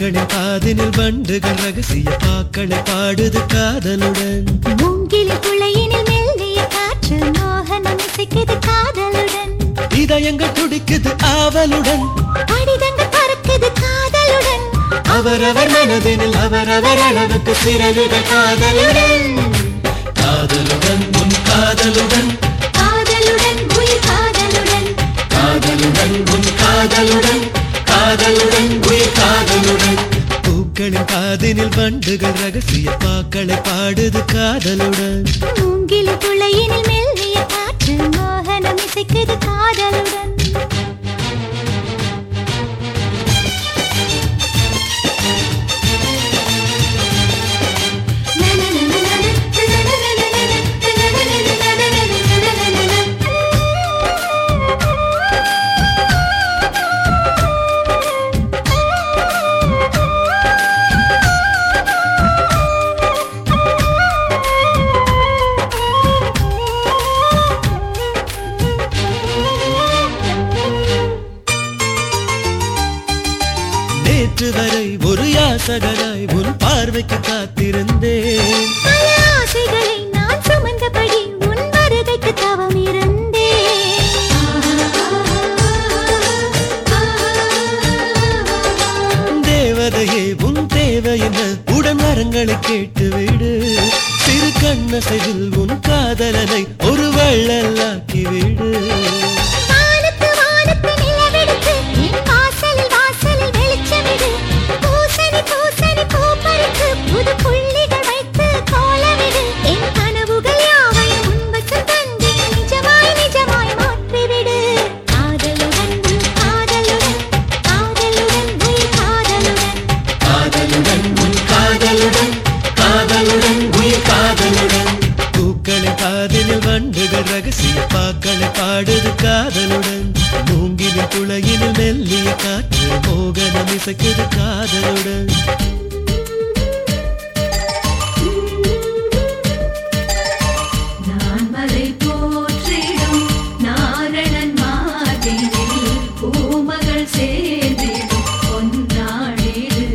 பூக்களின் காதினில் வண்டுகள் ரகசிய பாக்களை பாடுது காதலுடன் மூங்கிலி குளையினில் மெல்லிய காற்று மோகனம் இசைக்குது காதலுடன் இதயங்கள் துடிக்குது ஆவலுடன் கடிதங்கள் பறக்குது காதலுடன் அவரவர் மனதினில் அவரவர் அளவுக்கு சிறகுகள் காதலுடன் காதலுடன் உன் காதலுடன் காதலுடன் உயிர் காதலுடன் காதலுடன் உன் காதலுடன் காதலுடன் உயிர் காதலுடன் பூக்களின் காதினில் வண்டுகள் ரகசிய பாக்களை பாடுது காதலுடன் மூங்கிலி குளையினில் மெல்லிய காற்று மோகனம் இசைக்குது காதலுடன் நேற்று வரை ஒரு யாசகராய் உன் பார்வைக்கு காத்திருந்தேன் பல ஆசைகளை நான் சுமந்தபடி உன் வருகைக்கு தவம் இருந்தேன் தேவதையே உன் தேவை என்ன உடன் வரங்களை கேட்டுவிடு சிறு கண்ணசைவில் உன் காதலனை ஒரு வள்ளலாக்கி விடு வானத்து வானத்து நிலவெடுத்து என் வாசலில் வாசலில் வெளிச்சமிடு பூசணி பூசணி பூ பறித்து புது புள்ளிகள் வைத்து கோலமிடு என் கனவுகள் யாவையும் உன்பசம் தந்து நிஜமாய் நிஜமாய் மாற்றிவிடு காதலுடன் உன் காதலுடன் காதலுடன் உயிர் காதலுடன் காதலுடன் உன் காதலுடன் காதலுடன் உயிர் காதலுடன் பூக்களின் காதினில் வண்டுகள் ரகசிய பாக்களை பாடுது காதலுடன் மூங்கிலின் துளையினில் மெல்லிய காற்று மோகனம் இசைக்குது காதலுடன் நான் மலை போற்றிடும் நாரணன் மாதிரில் பூமகள் சேர்ந்திடும் பொன்னாடிடு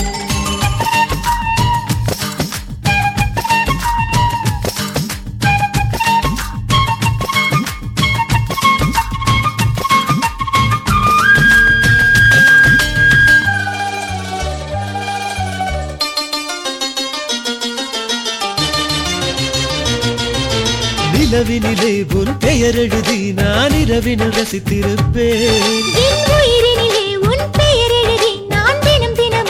நிலவினிலே உன் பெயர் எழுதி நான் இரவினில் ரசித்திருப்பேன் என் உயிரினிலே உன் பெயர் எழுதி நான் தினம் தினம்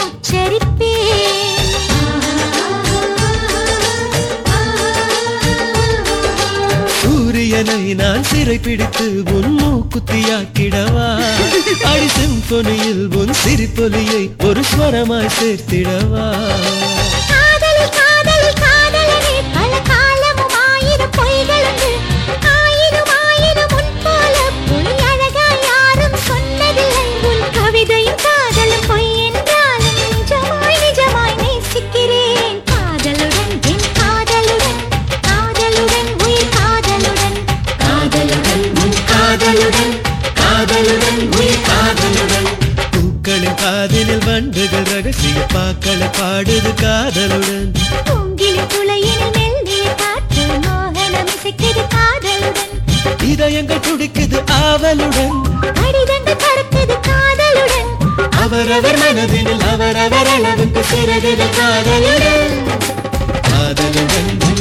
உச்சரிப்பேன் சூரியனை நான் சிறை பிடித்து உன் மூக்குத்தியாக்கிடவா அடி சிம்பொனியில் உன் சிரிப்பொலியை ஒரு ஸ்வரமாய் சேர்த்திடவா காதலில் காதலில் காதலனே பல காலமும் ஆயிரம் பொய்களுண்டு ஆயிரம் ஆயிரம் உன் போல பொய் அழகா யாரும் சொன்னதில்லை உன் கவிதையும் காதலும் பொய் என்றாலும் நிஜமாய் நிஜமாய் நேசிக்கிறேன் காதலுடன் என் காதலுடன் காதலுடன் உயிர் காதலுடன் காதலுடன் உன் காதலுடன் காதலுடன் உயிர் காதலுடன் பூக்களின் காதினில் வண்டுகள் ரகசிய பாக்களை பாடுது காதலுடன் பூங்கிலி துளையினில் மெல்லிய காற்று மோகனம் இசைக்குது காதலுடன் இதயங்கள் துடிக்குது ஆவலுடன் கடிதங்கள் பறக்குது காதலுடன் அவரவர் மனதினில் அவரவர் அளவுக்கு சிறகுகள் காதலுடன் காதலுடன் உன்